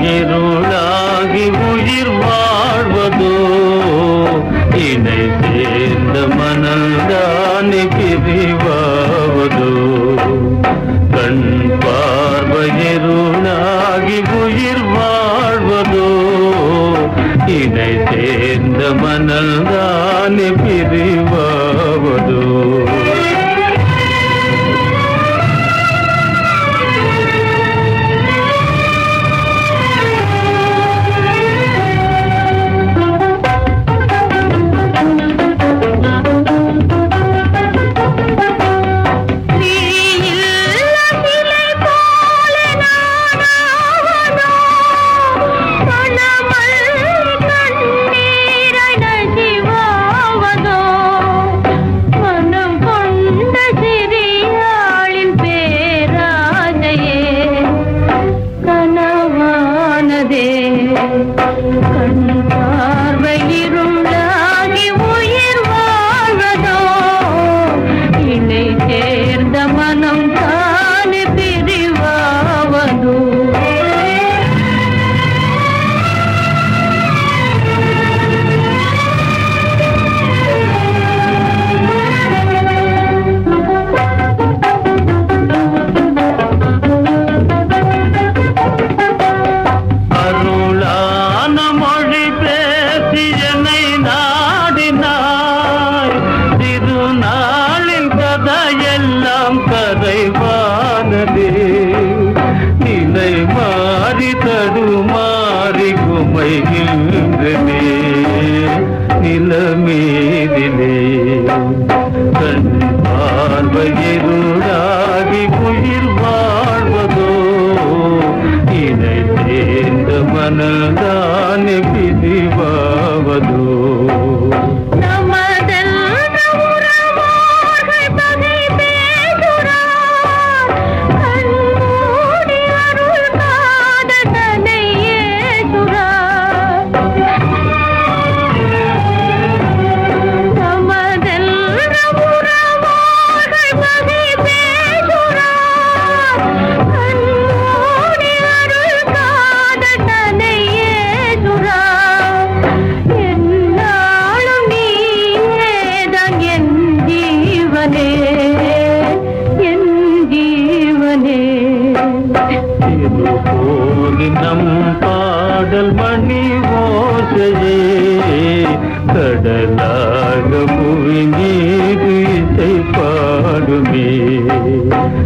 இருளாகி உயிர் வாழ்வதோ இணை சேர்ந்த மனந்தானே பிரிவாவதோ கண் பார்வையிருளாகி உயிர் வாழ்வதோ இணை சேர்ந்த மனந்தானே பிரிவாவதோ நீ இல்ல சிலை போல நானாவதோ கணமல் கண்ணீரை நசிவாவதோ மனம் கொண்ட சிறியாளின் பேராதையே கனவானதே கண் பார்வை இருளாகி உயிர் வாழ்வதோ இணை சேர்ந்த மனம் தானே பிரிவாவதோ அருளான மொழி பேசி என்னை நாடினாய் திருநாளின் கதையெல்லாம் கரைவானதே நிலை மாறி தடுமாறி குமைகின்றதே நிலமீதிலே கண் பார்வையிருளாகி உயிர் வாழ்வதோ இணை சேர்ந்த மனதானே பிரிவாவதோ நமதெல்ல உறவார்கள் பகை பேசுறார். கண்மூடி அருள் காதலனை ஏசுறார். நமதெல்ல உறவார்கள் பகை பேசுறார். கண்மூடி அருள் காதலனை ஏசுறார். என்னாலும் நீயேதான் என் ஜீவனே என் ஜீவனே இது போலி நம் பாடல் மணி ஓசையே கடலாக புவி மீது இசை பாடுமே